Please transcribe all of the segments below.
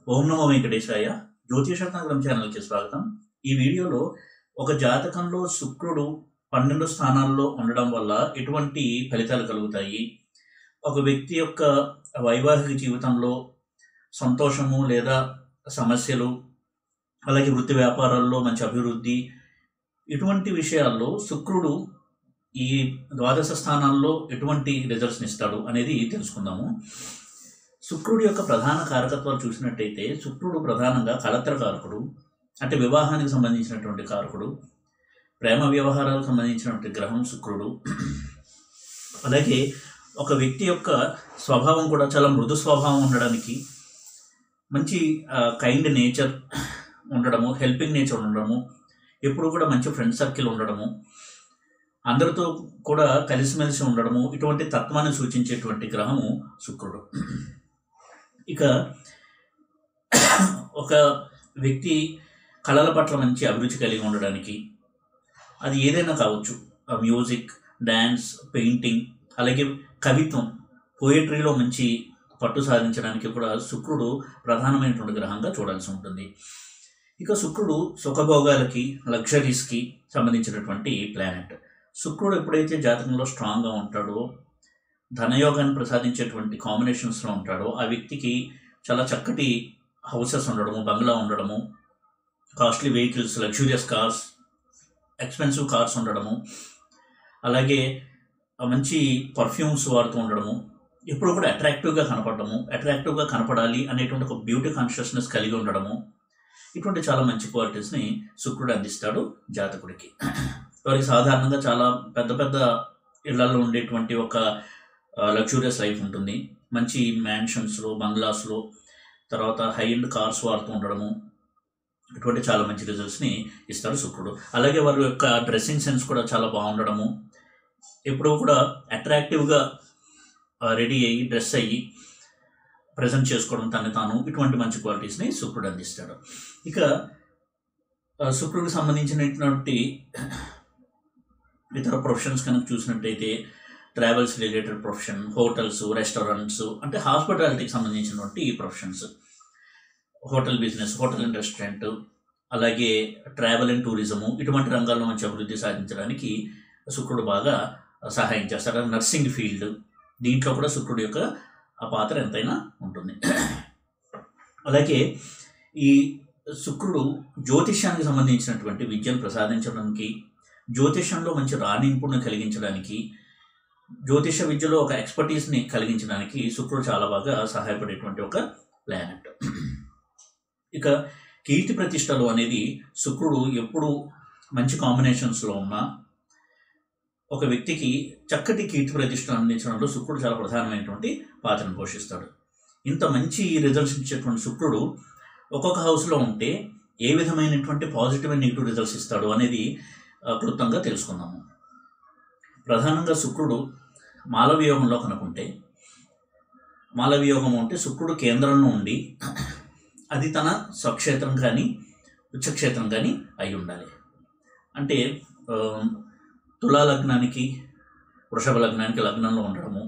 ఓం నమో వెంకటేశాయ జ్యోతిషాతంగం ఛానల్కి స్వాగతం ఈ వీడియోలో ఒక జాతకంలో శుక్రుడు పన్నెండు స్థానాల్లో ఉండడం వల్ల ఎటువంటి ఫలితాలు కలుగుతాయి ఒక వ్యక్తి యొక్క వైవాహిక జీవితంలో సంతోషము లేదా సమస్యలు అలాగే వృత్తి వ్యాపారాల్లో మంచి అభివృద్ధి ఇటువంటి విషయాల్లో శుక్రుడు ఈ ద్వాదశ స్థానాల్లో ఎటువంటి రిజల్ట్స్ని ఇస్తాడు అనేది తెలుసుకుందాము శుక్రుడి యొక్క ప్రధాన కారకత్వాలు చూసినట్టయితే శుక్రుడు ప్రధానంగా కలత్ర కారకుడు అంటే వివాహానికి సంబంధించినటువంటి కారకుడు ప్రేమ వ్యవహారాలకు సంబంధించినటువంటి గ్రహం శుక్రుడు అలాగే ఒక వ్యక్తి యొక్క స్వభావం కూడా చాలా మృదు స్వభావం ఉండడానికి మంచి కైండ్ నేచర్ ఉండడము హెల్పింగ్ నేచర్ ఉండడము ఎప్పుడు కూడా మంచి ఫ్రెండ్ సర్కిల్ ఉండడము అందరితో కూడా కలిసిమెలిసి ఉండడము ఇటువంటి తత్వాన్ని సూచించేటువంటి గ్రహము శుక్రుడు ఇక ఒక వ్యక్తి కళల పట్ల మంచి అభిరుచి కలిగి ఉండడానికి అది ఏదైనా కావచ్చు మ్యూజిక్ డ్యాన్స్ పెయింటింగ్ అలాగే కవిత్వం పోయట్రీలో మంచి పట్టు సాధించడానికి కూడా శుక్రుడు ప్రధానమైనటువంటి గ్రహంగా చూడాల్సి ఉంటుంది ఇక శుక్రుడు సుఖభోగాలకి లగ్జరీస్కి సంబంధించినటువంటి ప్లానెట్ శుక్రుడు ఎప్పుడైతే జాతకంలో స్ట్రాంగ్గా ఉంటాడో ధనయోగాన్ని ప్రసాదించేటువంటి కాంబినేషన్స్లో ఉంటాడో ఆ వ్యక్తికి చాలా చక్కటి హౌసెస్ ఉండడము బంగ్లా ఉండడము costly vehicles luxurious cars expensive cars ఉండడము అలాగే మంచి పర్ఫ్యూమ్స్ వాడుతూ ఉండడము ఎప్పుడు కూడా అట్రాక్టివ్గా కనపడము అట్రాక్టివ్గా కనపడాలి అనేటువంటి ఒక బ్యూటీ కాన్షియస్నెస్ కలిగి ఉండడము ఇటువంటి చాలా మంచి క్వాలిటీస్ని శుక్రుడు అందిస్తాడు జాతకుడికి వారికి సాధారణంగా చాలా పెద్ద పెద్ద ఇళ్లలో ఉండేటువంటి ఒక లగ్జూరియస్ లైఫ్ ఉంటుంది మంచి మ్యాన్షన్స్లో బంగ్లాస్లో తర్వాత హై ఎండ్ కార్స్ వాడుతూ ఉండడము ఇటువంటి చాలా మంచి రిజల్ట్స్ని ఇస్తాడు శుక్రుడు అలాగే వారి యొక్క డ్రెస్సింగ్ సెన్స్ కూడా చాలా బాగుండడము ఎప్పుడూ కూడా అట్రాక్టివ్గా రెడీ అయ్యి డ్రెస్ అయ్యి ప్రజెంట్ చేసుకోవడం తను తాను ఇటువంటి మంచి క్వాలిటీస్ని శుక్రుడు అందిస్తాడు ఇక శుక్రుడికి సంబంధించినటువంటి ఇతర ప్రొఫెషన్స్ కనుక చూసినట్టయితే travels related profession hotels restaurants అంటే హాస్పిటాలిటీకి సంబంధించినటువంటి ఈ professions hotel business hotel and restaurant అలాగే ట్రావెల్ అండ్ టూరిజము ఇటువంటి రంగాల్లో మంచి అభివృద్ధి సాధించడానికి శుక్రుడు బాగా సహాయం చేస్తాడు నర్సింగ్ ఫీల్డ్ దీంట్లో కూడా శుక్రుడు యొక్క ఆ పాత్ర ఎంతైనా ఉంటుంది అలాగే ఈ శుక్రుడు జ్యోతిష్యానికి సంబంధించినటువంటి విద్యను ప్రసాదించడానికి జ్యోతిష్యంలో మంచి రాణింపును కలిగించడానికి జ్యోతిష విద్యలో ఒక ఎక్స్పర్టీస్ని కలిగించడానికి శుక్రుడు చాలా బాగా సహాయపడేటువంటి ఒక ప్లానెట్ ఇక కీర్తి ప్రతిష్టలు అనేది శుక్రుడు ఎప్పుడు మంచి కాంబినేషన్స్లో ఉన్న ఒక వ్యక్తికి చక్కటి కీర్తి ప్రతిష్టలు అందించడంలో శుక్రుడు చాలా ప్రధానమైనటువంటి పాత్రను పోషిస్తాడు ఇంత మంచి రిజల్ట్స్ ఇచ్చేటువంటి శుక్రుడు ఒక్కొక్క హౌస్లో ఉంటే ఏ విధమైనటువంటి పాజిటివ్ అండ్ నెగిటివ్ రిజల్ట్స్ ఇస్తాడు అనేది క్లుప్తంగా తెలుసుకుందాము ప్రధానంగా శుక్రుడు మాలవియోగంలో కనుకుంటే మాలవియోగం అంటే శుక్రుడు కేంద్రంలో ఉండి అది తన స్వక్షేత్రం కానీ ఉచ్చక్షేత్రం కానీ అయి ఉండాలి అంటే తులా లగ్నానికి వృషభ లగ్నానికి లగ్నంలో ఉండడము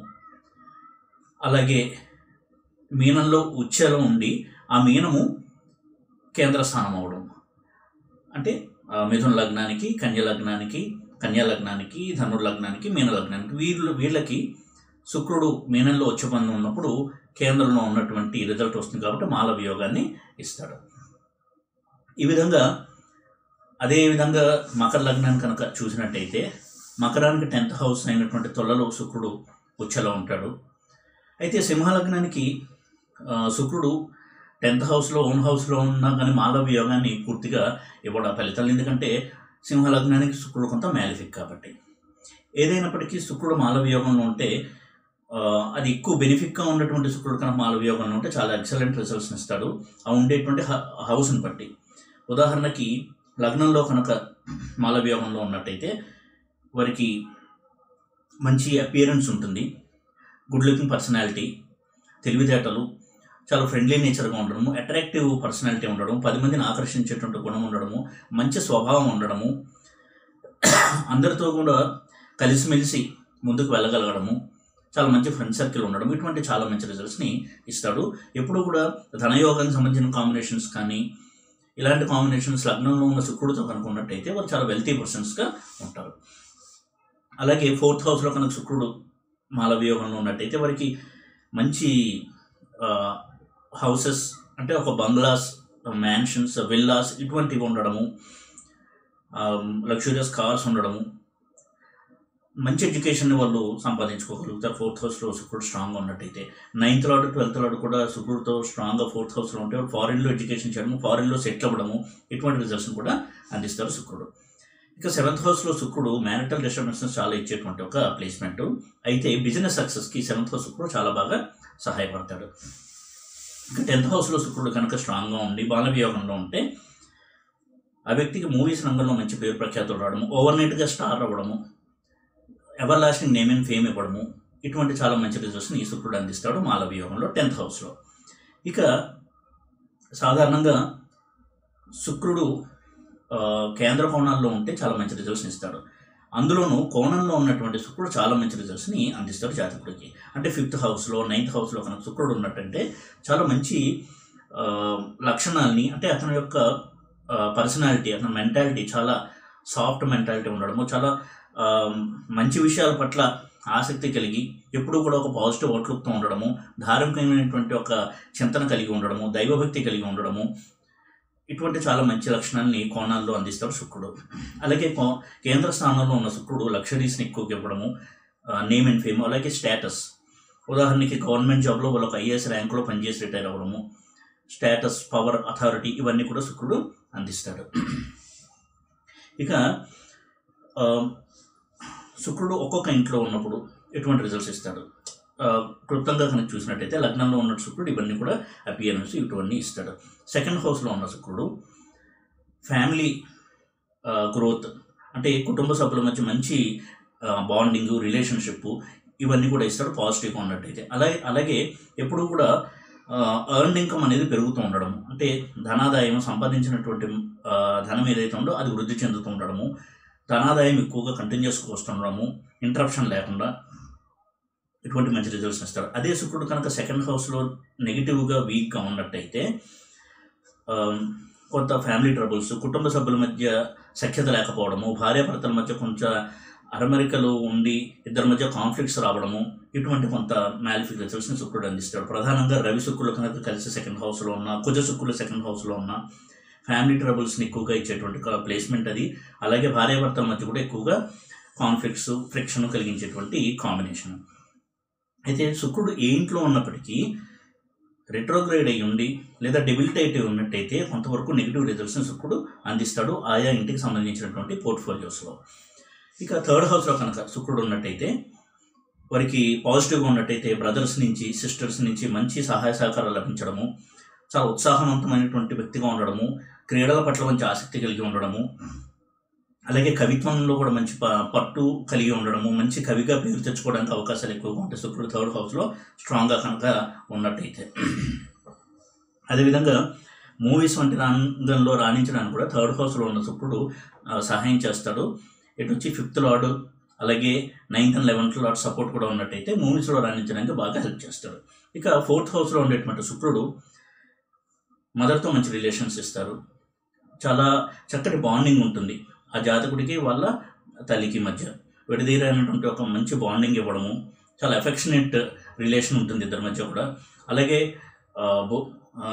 అలాగే మీనంలో ఉచ్చలో ఉండి ఆ మీనము కేంద్ర స్థానం అవడం అంటే మిథున లగ్నానికి కన్య లగ్నానికి కన్యా లగ్నానికి ధనుర్ లగ్నానికి మీన లగ్నానికి వీళ్ళు వీళ్ళకి శుక్రుడు మీనంలో వచ్చబంధం ఉన్నప్పుడు కేంద్రంలో ఉన్నటువంటి రిజల్ట్ వస్తుంది కాబట్టి మాల వియోగాన్ని ఇస్తాడు ఈ విధంగా అదే విధంగా మకర లగ్నాన్ని కనుక చూసినట్టయితే మకరానికి టెన్త్ హౌస్ అయినటువంటి తొల్లలో శుక్రుడు ఉచ్చలో ఉంటాడు అయితే సింహ లగ్నానికి శుక్రుడు టెన్త్ హౌస్లో ఓన్ హౌస్లో ఉన్నా కానీ మాలవ యోగాన్ని పూర్తిగా ఇవ్వడం ఫలితాలు ఎందుకంటే సింహ లగ్నానికి శుక్రుడు కొంత మ్యాలిఫిక్ కాబట్టి ఏదైనప్పటికీ శుక్రుడు మాలవ యోగంలో ఉంటే అది ఎక్కువ బెనిఫిట్గా ఉన్నటువంటి శుక్రుడు కనుక మాలవ యోగంలో ఉంటే చాలా ఎక్సలెంట్ రిజల్ట్స్ని ఇస్తాడు ఆ ఉండేటువంటి హౌస్ని బట్టి ఉదాహరణకి లగ్నంలో కనుక మాలవ్యోగంలో ఉన్నట్టయితే వారికి మంచి అపియరెన్స్ ఉంటుంది గుడ్ లుకింగ్ పర్సనాలిటీ తెలివితేటలు చాలా ఫ్రెండ్లీ నేచర్గా ఉండడము అట్రాక్టివ్ పర్సనాలిటీ ఉండడం పది మందిని ఆకర్షించేటువంటి గుణం ఉండడము మంచి స్వభావం ఉండడము అందరితో కూడా కలిసిమెలిసి ముందుకు వెళ్ళగలగడము చాలా మంచి ఫ్రెండ్ సర్కిల్ ఉండడం ఇటువంటి చాలా మంచి రిజల్ట్స్ని ఇస్తాడు ఎప్పుడు కూడా ధనయోగానికి సంబంధించిన కాంబినేషన్స్ కానీ ఇలాంటి కాంబినేషన్స్ లగ్నంలో ఉన్న శుక్రుడితో కనుక ఉన్నట్టయితే వారు చాలా వెల్తీ పర్సన్స్గా ఉంటారు అలాగే ఫోర్త్ హౌస్లో కనుక శుక్రుడు మాలవియోగంలో ఉన్నట్టయితే వారికి మంచి హౌసెస్ అంటే ఒక బంగ్లాస్ మ్యాన్షన్స్ విల్లాస్ ఇటువంటివి ఉండడము లగ్జూరియస్ కార్స్ ఉండడము మంచి ఎడ్యుకేషన్ వాళ్ళు సంపాదించుకోగలుగుతారు ఫోర్త్ హౌస్లో శుక్రుడు స్ట్రాంగ్గా ఉన్నట్టయితే నైన్త్ లాడ్ ట్వెల్త్ లాడ్ కూడా శుక్రుడితో స్ట్రాంగ్గా ఫోర్త్ హౌస్లో ఉంటే ఫారిన్లో ఎడ్యుకేషన్ చేయడము ఫారిన్లో సెటిల్ అవ్వడము ఇటువంటి రిజల్ట్స్ని కూడా అందిస్తారు శుక్రుడు ఇక సెవెంత్ హౌస్లో శుక్రుడు మ్యారిటల్ డిస్టర్బెన్సెస్ చాలా ఇచ్చేటువంటి ఒక ప్లేస్మెంట్ అయితే బిజినెస్ సక్సెస్కి సెవెంత్ హౌస్ శుక్రుడు చాలా బాగా సహాయపడతాడు ఇక టెన్త్ హౌస్లో శుక్రుడు కనుక స్ట్రాంగ్గా ఉండి బాలవియోగంలో ఉంటే ఆ వ్యక్తికి మూవీస్ రంగంలో మంచి పేరు ప్రఖ్యాతులు రావడము ఓవర్ నైట్గా స్టార్ అవ్వడము ever lasting name and fame ఇవ్వడము ఇటువంటి చాలా మంచి రిజల్ట్స్ని ఈ శుక్రుడు అందిస్తాడు మాలవియోగంలో టెన్త్ హౌస్లో ఇక సాధారణంగా శుక్రుడు ఆ, కేంద్ర కోణాల్లో ఉంటే చాలా మంచి రిజల్ట్స్ని ఇస్తాడు అందులోనూ కోణంలో ఉన్నటువంటి శుక్రుడు చాలా మంచి రిజల్ట్స్ని అందిస్తాడు జాతకుడికి అంటే ఫిఫ్త్ హౌస్లో నైన్త్ హౌస్లో కనుక శుక్రుడు ఉన్నట్టంటే చాలా మంచి ఆ, లక్షణాలని అంటే అతని యొక్క పర్సనాలిటీ అతని మెంటాలిటీ చాలా సాఫ్ట్ మెంటాలిటీ ఉండడము చాలా ఆ, మంచి విషయాల పట్ల ఆసక్తి కలిగి ఎప్పుడూ కూడా ఒక పాజిటివ్ అవుట్లుక్తో ఉండడము ధార్మికమైనటువంటి ఒక చింతన కలిగి ఉండడము దైవభక్తి కలిగి ఉండడము ఇటువంటి చాలా మంచి లక్షణాలని కోణాల్లో అందిస్తాడు శుక్రుడు అలాగే కో- కేంద్ర స్థానంలో ఉన్న శుక్రుడు లక్షరీస్ని ఎక్కువగా ఇవ్వడము నేమ్ అండ్ ఫేమ్ అలాగే స్టేటస్ ఉదాహరణకి గవర్నమెంట్ జాబ్లో వాళ్ళు ఒక ఐఏఎస్ ర్యాంకులో పనిచేసి రిటైర్ అవ్వడము స్టేటస్ పవర్ అథారిటీ ఇవన్నీ కూడా శుక్రుడు అందిస్తాడు ఇక ఆ, శుక్రుడు ఒక్కొక్క ఇంట్లో ఉన్నప్పుడు ఎటువంటి రిజల్ట్స్ ఇస్తాడు ఆ, క్లుప్తంగా కనుక చూసినట్టయితే లగ్నంలో ఉన్న శుక్రుడు ఇవన్నీ కూడా అపియరెన్స్ ఇటువంటి ఇస్తాడు సెకండ్ హౌస్లో ఉన్న శుక్రుడు ఫ్యామిలీ గ్రోత్ అంటే కుటుంబ సభ్యుల మధ్య మంచి బాండింగ్ రిలేషన్షిప్ ఇవన్నీ కూడా ఇస్తాడు పాజిటివ్గా ఉన్నట్టయితే అలాగే అలాగే ఎప్పుడు కూడా ఎర్న్ ఇన్కమ్ అనేది పెరుగుతూ ఉండడం అంటే ధనాదాయం సంపాదించినటువంటి ఆ, ధనం ఏదైతే ఉందో అది వృద్ధి చెందుతూ ఉండడము ధనాదాయం ఎక్కువగా కంటిన్యూస్గా వస్తుండడము ఇంటరప్షన్ లేకుండా ఇటువంటి మంచి రిజల్ట్స్ ఇస్తాడు అదే శుక్రుడు కనుక సెకండ్ హౌస్లో నెగిటివ్గా వీక్గా ఉన్నట్టయితే ఆమ్, కొంత ఫ్యామిలీ ట్రబుల్స్ కుటుంబ సభ్యుల మధ్య సఖ్యత లేకపోవడము భార్యాభర్తల మధ్య కొంచెం అరమరికలు ఉండి ఇద్దరి మధ్య కాన్ఫ్లిక్ట్స్ రావడము ఇటువంటి కొంత మ్యాలిఫిక్ రిజల్ట్స్ని శుక్రుడు అందిస్తాడు ప్రధానంగా రవి శుక్రులు కనుక కలిసి సెకండ్ హౌస్లో ఉన్న కుజ శుక్రులు సెకండ్ హౌస్లో ఉన్న ఫ్యామిలీ ట్రబుల్స్ని ఎక్కువగా ఇచ్చేటువంటి ప్లేస్మెంట్ అది అలాగే భార్యాభర్తల మధ్య కూడా ఎక్కువగా కాన్ఫ్లిక్ట్స్ ఫ్రిక్షన్ కలిగించేటువంటి కాంబినేషన్ అయితే శుక్రుడు ఏ ఇంట్లో ఉన్నప్పటికీ రిట్రోగ్రేడ్ అయి ఉండి లేదా డెబిలిటేట్ అయి ఉన్నట్టయితే కొంతవరకు నెగిటివ్ రిజల్ట్స్ని శుక్రుడు అందిస్తాడు ఆయా ఇంటికి సంబంధించినటువంటి పోర్ట్ఫోలియోస్లో ఇక థర్డ్ హౌస్లో కనుక శుక్రుడు ఉన్నట్టయితే వారికి పాజిటివ్గా ఉన్నట్టయితే బ్రదర్స్ నుంచి సిస్టర్స్ నుంచి మంచి సహాయ సహకారాలు లభించడము చాలా ఉత్సాహవంతమైనటువంటి వ్యక్తిగా ఉండడము క్రీడల పట్ల మంచి ఆసక్తి కలిగి ఉండడము అలాగే కవిత్వంలో కూడా మంచి ప- పట్టు కలిగి ఉండడము మంచి కవిగా పేరు తెచ్చుకోవడానికి అవకాశాలు ఎక్కువగా ఉంటాయి శుక్రుడు థర్డ్ హౌస్లో స్ట్రాంగ్గా కనుక ఉన్నట్టయితే అదేవిధంగా మూవీస్ వంటి రంగంలో రాణించడానికి కూడా థర్డ్ హౌస్లో ఉన్న శుక్రుడు ఆ, సహాయం చేస్తాడు ఇటు వచ్చి ఫిఫ్త్ లార్డ్ అలాగే ninth and eleventh lord support కూడా ఉన్నట్టయితే మూవీస్లో రాణించడానికి బాగా హెల్ప్ చేస్తాడు ఇక ఫోర్త్ హౌస్లో ఉండేటువంటి శుక్రుడు మదర్తో మంచి రిలేషన్స్ ఇస్తారు చాలా చక్కటి బాండింగ్ ఉంటుంది ఆ జాతకుడికి వాళ్ళ తల్లికి మధ్య విడదీరైనటువంటి ఒక మంచి బాండింగ్ ఇవ్వడము చాలా ఎఫెక్షనేట్ రిలేషన్ ఉంటుంది ఇద్దరి మధ్య కూడా అలాగే ఆ, బో- ఆ,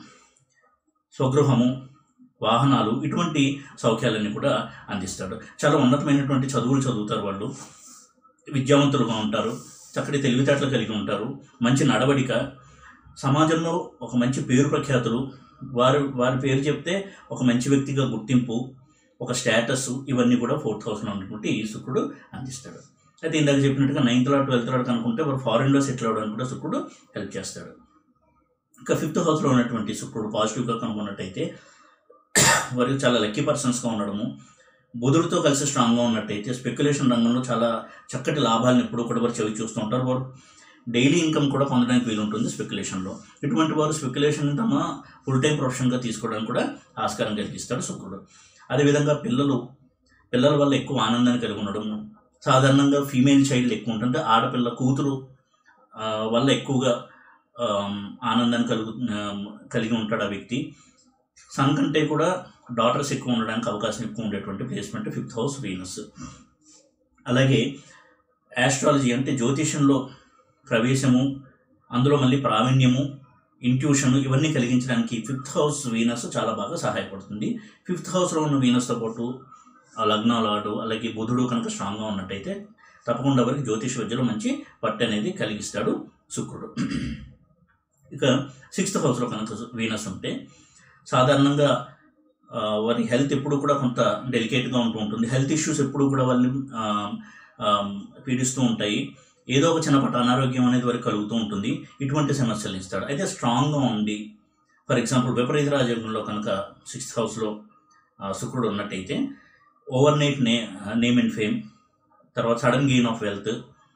స్వగృహము వాహనాలు ఇటువంటి సౌఖ్యాలన్నీ కూడా అందిస్తాడు చాలా ఉన్నతమైనటువంటి చదువులు చదువుతారు వాళ్ళు విద్యావంతులుగా ఉంటారు చక్కటి తెలివితేటలు కలిగి ఉంటారు మంచి నడవడిక సమాజంలో ఒక మంచి పేరు ప్రఖ్యాతులు వారు వారి పేరు చెప్తే ఒక మంచి వ్యక్తిగా గుర్తింపు ఒక స్టేటస్ ఇవన్నీ కూడా ఫోర్త్ హౌస్లో ఉన్నటువంటి ఈ శుక్రుడు అందిస్తాడు అయితే ఇందాక చెప్పినట్టుగా నైన్త్ లాడ్ ట్వెల్త్ లాడ్ కనుకుంటే వారు ఫారెన్లో సెటిల్ అవ్వడానికి కూడా శుక్రుడు హెల్ప్ చేస్తాడు ఇంకా ఫిఫ్త్ హౌస్లో ఉన్నటువంటి శుక్రుడు పాజిటివ్గా కనుక్కున్నట్టయితే వారికి చాలా లక్కీ పర్సన్స్గా ఉండడము బుధుడితో కలిసి స్ట్రాంగ్గా ఉన్నట్టయితే స్పెక్యులేషన్ రంగంలో చాలా చక్కటి లాభాలను ఎప్పుడూ కూడా వారు చెవి చూస్తూ ఉంటారు వారు డైలీ ఇన్కమ్ కూడా పొందడానికి వీలు ఉంటుంది స్పెక్యులేషన్లో ఇటువంటి వారు స్పెక్యులేషన్ తమ ఫుల్ టైం ప్రొఫెషన్గా తీసుకోవడానికి కూడా ఆస్కారం కలిగిస్తాడు శుక్రుడు అదేవిధంగా పిల్లలు పిల్లల వల్ల ఎక్కువ ఆనందాన్ని కలిగి ఉండడం సాధారణంగా ఫీమేల్ చైల్డ్ ఎక్కువ ఉంటుంది ఆడపిల్ల కూతురు ఆ, వల్ల ఎక్కువగా ఆమ్, ఆనందాన్ని కలుగు ఆమ్, కలిగి ఉంటాడు ఆ వ్యక్తి సన్ కంటే కూడా డాటర్స్ ఎక్కువ ఉండడానికి అవకాశం ఎక్కువ ఉండేటువంటి ప్లేస్మెంట్ ఫిఫ్త్ హౌస్ వీనస్ అలాగే ఆస్ట్రాలజీ అంటే జ్యోతిషంలో ప్రవేశము అందులో మళ్ళీ ప్రావీణ్యము ఇంట్యూషన్ ఇవన్నీ కలిగించడానికి ఫిఫ్త్ హౌస్ వీనస్ చాలా బాగా సహాయపడుతుంది ఫిఫ్త్ హౌస్లో ఉన్న వీనస్తో పాటు ఆ లగ్నాలాడు అలాగే బుధుడు కనుక స్ట్రాంగ్గా ఉన్నట్టయితే తప్పకుండా వారికి జ్యోతిష విద్యలో మంచి పట్టు అనేది కలిగిస్తాడు శుక్రుడు ఇక సిక్స్త్ హౌస్లో కనుక వీనస్ ఉంటే సాధారణంగా ఆ, వారి హెల్త్ ఎప్పుడు కూడా కొంత డెలికేట్గా ఉంటూ ఉంటుంది హెల్త్ ఇష్యూస్ ఎప్పుడు కూడా వాళ్ళని ఆ, ఆ, పీడిస్తూ ఉంటాయి ఏదో ఒక చిన్నపాటి అనారోగ్యం అనేది వారికి కలుగుతూ ఉంటుంది ఇటువంటి సమస్యలు ఇస్తాడు అయితే స్ట్రాంగ్గా ఉండి ఫర్ ఎగ్జాంపుల్ విపరీత రాజయోగంలో కనుక సిక్స్త్ హౌస్లో శుక్రుడు ఉన్నట్టయితే ఓవర్ నైట్ నే నేమ్ అండ్ ఫేమ్ తర్వాత సడన్ గెయిన్ ఆఫ్ వెల్త్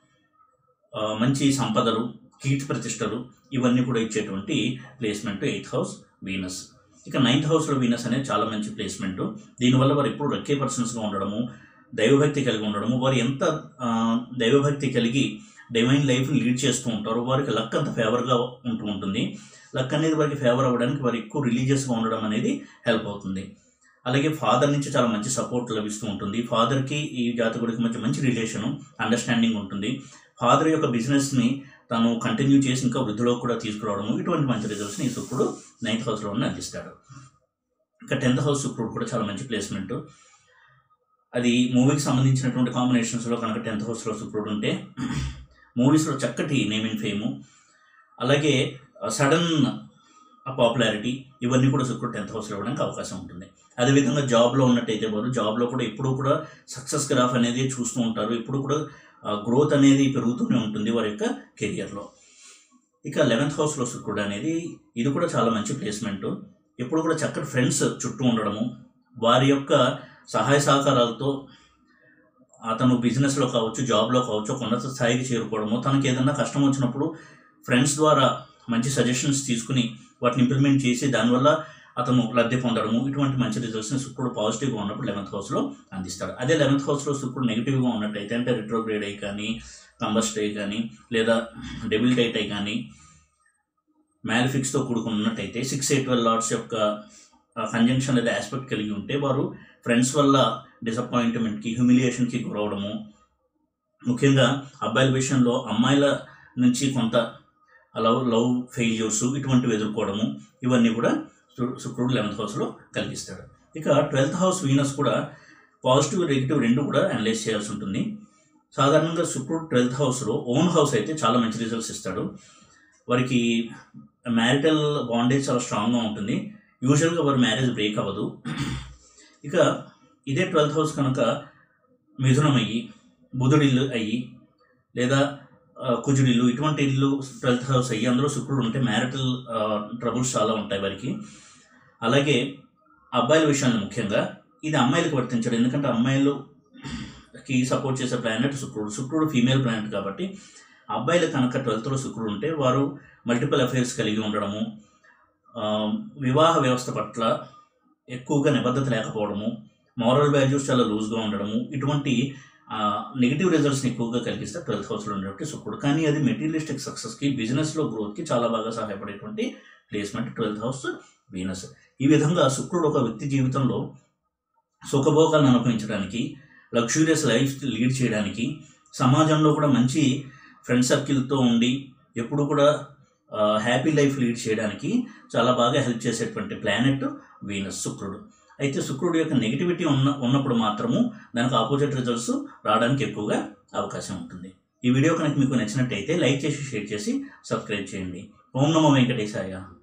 మంచి సంపదలు కీర్తి ప్రతిష్టలు ఇవన్నీ కూడా ఇచ్చేటువంటి ప్లేస్మెంట్ ఎయిత్ హౌస్ వీనస్ ఇక నైన్త్ హౌస్లో వీనస్ అనేది చాలా మంచి ప్లేస్మెంట్ దీనివల్ల వారు ఎప్పుడు రక్కే పర్సన్స్గా ఉండడము దైవభక్తి కలిగి ఉండడము వారు ఎంత ఆ, దైవభక్తి కలిగి డివైన్ లైఫ్ లీడ్ చేస్తూ ఉంటారో వారికి లక్ అంత ఫేవర్గా ఉంటూ ఉంటుంది లక్ అనేది వారికి ఫేవర్ అవ్వడానికి వారు ఎక్కువ రిలీజియస్గా ఉండడం అనేది హెల్ప్ అవుతుంది అలాగే ఫాదర్ నుంచి చాలా మంచి సపోర్ట్ లభిస్తూ ఉంటుంది ఫాదర్కి ఈ జాతకుడికి మధ్య మంచి రిలేషను అండర్స్టాండింగ్ ఉంటుంది ఫాదర్ యొక్క బిజినెస్ని తను కంటిన్యూ చేసి ఇంకా వృద్ధిలోకి కూడా తీసుకురావడము ఇటువంటి మంచి రిజల్ట్స్ని ఈ శుక్రుడు నైన్త్ హౌస్లో ఉన్న అందిస్తాడు ఇక టెన్త్ హౌస్ శుక్రుడు కూడా చాలా మంచి ప్లేస్మెంట్ అది మూవీకి సంబంధించినటువంటి కాంబినేషన్స్లో కనుక టెన్త్ హౌస్లో శుక్రుడు ఉంటే మూవీస్లో చక్కటి నేమ్ అండ్ ఫేము అలాగే సడన్ పాపులారిటీ ఇవన్నీ కూడా శుక్రుడు టెన్త్ హౌస్లో ఇవ్వడానికి అవకాశం ఉంటుంది అదేవిధంగా జాబ్లో ఉన్నట్టయితే వారు జాబ్లో కూడా ఎప్పుడూ కూడా సక్సెస్ గ్రాఫ్ అనేది చూస్తూ ఉంటారు ఎప్పుడు కూడా గ్రోత్ అనేది పెరుగుతూనే ఉంటుంది వారి యొక్క కెరియర్లో ఇక లెవెన్త్ హౌస్లో శుక్రుడు అనేది ఇది కూడా చాలా మంచి ప్లేస్మెంట్ ఎప్పుడు కూడా చక్కటి ఫ్రెండ్స్ చుట్టూ ఉండడము వారి యొక్క సహాయ సహకారాలతో అతను బిజినెస్లో కావచ్చు జాబ్లో కావచ్చు ఒక ఉన్నత స్థాయికి చేరుకోవడము తనకి ఏదైనా కష్టం వచ్చినప్పుడు ఫ్రెండ్స్ ద్వారా మంచి సజెషన్స్ తీసుకుని వాటిని ఇంప్లిమెంట్ చేసి దానివల్ల అతను లబ్ధి పొందడము ఇటువంటి మంచి రిజల్ట్స్ని శుక్రుడు పాజిటివ్గా ఉన్నప్పుడు లెవెన్త్ హౌస్లో అందిస్తాడు అదే లెవెన్త్ హౌస్లో శుక్రుడు నెగిటివ్గా ఉన్నట్టయితే అంటే రిట్రోగ్రేడ్ అయి కానీ కంబస్ట్ అయి కానీ లేదా డెబిలిటైట్ అయి కానీ మ్యాలిఫిక్స్తో కూడుకుని ఉన్నట్టయితే సిక్స్ ఎయిట్ ట్వెల్వ్ లార్డ్స్ యొక్క కంజంక్షన్ లేదా ఆస్పెక్ట్ కలిగి ఉంటే వారు ఫ్రెండ్స్ వల్ల డిసప్పాయింట్మెంట్కి హ్యూమిలియేషన్కి గురవడము ముఖ్యంగా అబ్బాయిల విషయంలో అమ్మాయిల నుంచి కొంత లవ్ లవ్ ఫెయిల్యూర్స్ ఇటువంటివి ఎదుర్కోవడము ఇవన్నీ కూడా శు- శుక్రుడు లెవెన్త్ హౌస్లో కలిగిస్తాడు ఇక ట్వెల్త్ హౌస్ వీనస్ కూడా పాజిటివ్ నెగిటివ్ రెండు కూడా అనలైజ్ చేయాల్సి ఉంటుంది సాధారణంగా శుక్రుడు ట్వెల్త్ హౌస్లో ఓన్ హౌస్ అయితే చాలా మంచి రిజల్ట్స్ ఇస్తాడు వారికి మ్యారిటల్ బాండేజ్ చాలా స్ట్రాంగ్గా ఉంటుంది యూజువల్గా వారి మ్యారేజ్ బ్రేక్ అవ్వదు ఇక ఇదే ట్వెల్త్ హౌస్ కనుక మిథునం అయ్యి బుధుడిల్లు అయ్యి లేదా ఆ, కుజుడిల్లు ఇటువంటి ఇల్లు ట్వెల్త్ హౌస్ అయ్యి అందులో శుక్రుడు ఉంటే మ్యారిటల్ ట్రబుల్స్ చాలా ఉంటాయి వారికి అలాగే అబ్బాయిల విషయంలో ముఖ్యంగా ఇది అమ్మాయిలకు వర్తించడు ఎందుకంటే అమ్మాయిలుకి సపోర్ట్ చేసే ప్లానెట్ శుక్రుడు శుక్రుడు ఫీమేల్ ప్లానెట్ కాబట్టి అబ్బాయిలు కనుక ట్వెల్త్లో శుక్రుడు ఉంటే వారు మల్టిపుల్ అఫైర్స్ కలిగి ఉండడము ఆ, వివాహ వ్యవస్థ పట్ల ఎక్కువగా నిబద్ధత లేకపోవడము మారల్ వాల్యూస్ చాలా లూజ్గా ఉండడము ఇటువంటి నెగిటివ్ రిజల్ట్స్ని ఎక్కువగా కలిగిస్తే ట్వెల్త్ హౌస్లో ఉండేటువంటి శుక్రుడు కానీ అది మెటీరియలిస్టిక్ సక్సెస్కి బిజినెస్లో గ్రోత్కి చాలా బాగా సహాయపడేటువంటి ప్లేస్మెంట్ ట్వెల్త్ హౌస్ వీనస్ ఈ విధంగా శుక్రుడు ఒక వ్యక్తి జీవితంలో సుఖభోగాలను అనుభవించడానికి లగ్జూరియస్ లైఫ్ లీడ్ చేయడానికి సమాజంలో కూడా మంచి ఫ్రెండ్ సర్కిల్తో ఉండి ఎప్పుడు కూడా హ్యాపీ లైఫ్ లీడ్ చేయడానికి చాలా బాగా హెల్ప్ చేసేటువంటి ప్లానెట్ వీనస్ శుక్రుడు అయితే శుక్రుడు యొక్క నెగిటివిటీ ఉన్న ఉన్నప్పుడు మాత్రము దానికి ఆపోజిట్ రిజల్ట్స్ రావడానికి ఎక్కువగా అవకాశం ఉంటుంది ఈ వీడియో కనుక మీకు నచ్చినట్టయితే లైక్ చేసి షేర్ చేసి సబ్స్క్రైబ్ చేయండి ఓం నమో వెంకటేశాయ